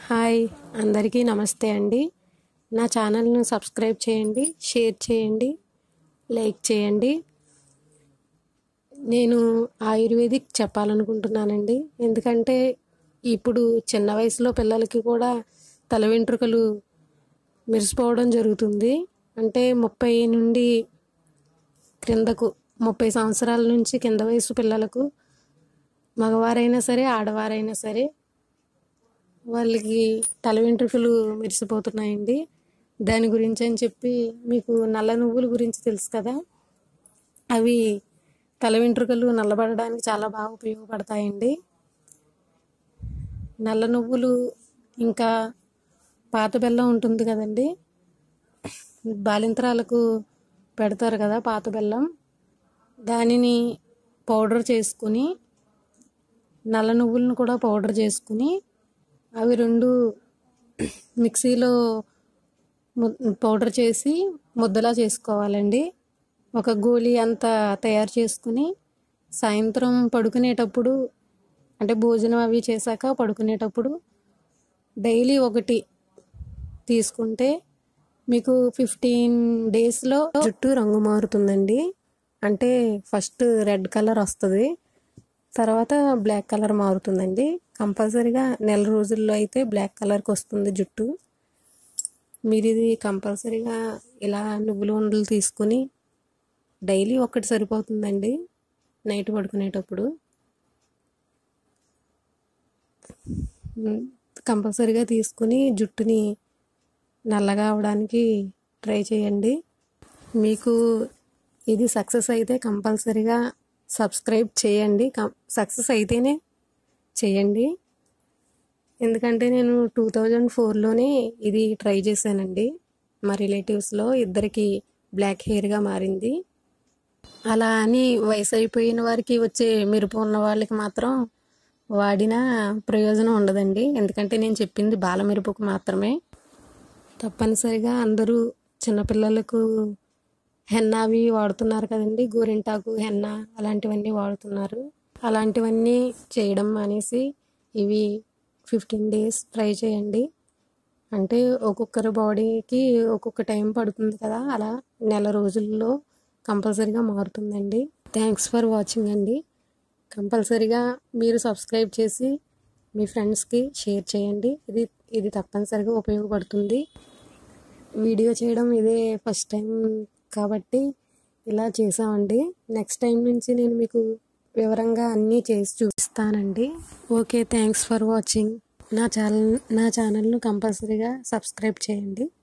hi అందరికీ నమస్తే అండి నా ఛానల్ను సబ్స్క్రైబ్ చేయండి షేర్ చేయండి లైక్ చేయండి నేను ఆయుర్వేదిక్ చెప్పాలనుకుంటున్నానండి ఎందుకంటే ఇప్పుడు చిన్న వయసులో పిల్లలకి కూడా తల వెంట్రుకలు మెరిసిపోవడం జరుగుతుంది అంటే ముప్పై నుండి క్రిందకు ముప్పై సంవత్సరాల నుంచి కింద వయసు పిల్లలకు మగవారైనా సరే ఆడవారైనా సరే వాళ్ళకి తల వెంట్రుకలు మెరిసిపోతున్నాయండి దాని గురించి అని చెప్పి మీకు నల్ల నువ్వుల గురించి తెలుసు కదా అవి తల వెంట్రుకలు నల్లబడడానికి చాలా బాగా ఉపయోగపడతాయండి నల్ల నువ్వులు ఇంకా పాత బెల్లం ఉంటుంది కదండి బాలింతరాలకు పెడతారు కదా పాత బెల్లం దానిని పౌడర్ చేసుకుని నల్ల నువ్వులను కూడా పౌడర్ చేసుకుని అవి రెండు మిక్సీలో ము- పౌడర్ చేసి ముద్దలా చేసుకోవాలండి ఒక గోళీ అంత తయారు చేసుకుని సాయంత్రం పడుకునేటప్పుడు అంటే భోజనం అవి చేశాక పడుకునేటప్పుడు డైలీ ఒకటి తీసుకుంటే మీకు ఫిఫ్టీన్ డేస్లో జుట్టు రంగు మారుతుందండి అంటే ఫస్ట్ రెడ్ కలర్ వస్తుంది తర్వాత బ్లాక్ కలర్ మారుతుందండి కంపల్సరీగా నెల రోజుల్లో అయితే బ్లాక్ కలర్కి వస్తుంది జుట్టు మీరు ఇది కంపల్సరీగా ఇలా నువ్వుల ఉండలు తీసుకుని డైలీ ఒక్కటి సరిపోతుందండి నైట్ పడుకునేటప్పుడు కంపల్సరీగా తీసుకుని జుట్టుని నల్లగా అవడానికి ట్రై చేయండి మీకు ఇది సక్సెస్ అయితే కంపల్సరీగా సబ్స్క్రైబ్ చేయండి సక్సెస్ అయితేనే చేయండి ఎందుకంటే నేను టూ థౌజండ్ ఫోర్లోనే ఇది ట్రై చేశానండి మా రిలేటివ్స్లో ఇద్దరికి బ్లాక్ హెయిర్గా మారింది అలా అని వయసు అయిపోయిన వారికి వచ్చే మెరుపు ఉన్న వాళ్ళకి మాత్రం వాడిన ప్రయోజనం ఉండదండి ఎందుకంటే నేను చెప్పింది బాల మెరుపుకు మాత్రమే తప్పనిసరిగా అందరూ చిన్నపిల్లలకు హెన్న అవి వాడుతున్నారు కదండి గోరింటాకు హెన్న అలాంటివన్నీ వాడుతున్నారు అలాంటివన్నీ చేయడం మానేసి ఇవి ఫిఫ్టీన్ డేస్ ట్రై చేయండి అంటే ఒక్కొక్కరి బాడీకి ఒక్కొక్క టైం పడుతుంది కదా అలా నెల రోజుల్లో కంపల్సరీగా మారుతుందండి థ్యాంక్స్ ఫర్ వాచింగ్ అండి కంపల్సరీగా మీరు సబ్స్క్రైబ్ చేసి మీ ఫ్రెండ్స్కి షేర్ చేయండి ఇది ఇది తప్పనిసరిగా ఉపయోగపడుతుంది వీడియో చేయడం ఇదే ఫస్ట్ టైం కాబట్టి ఇలా చేసామండి నెక్స్ట్ టైం నుంచి నేను మీకు వివరంగా అన్నీ చేసి చూపిస్తానండి ఓకే థ్యాంక్స్ ఫర్ వాచింగ్ నా ఛానల్ నా ఛానల్ను కంపల్సరీగా సబ్స్క్రైబ్ చేయండి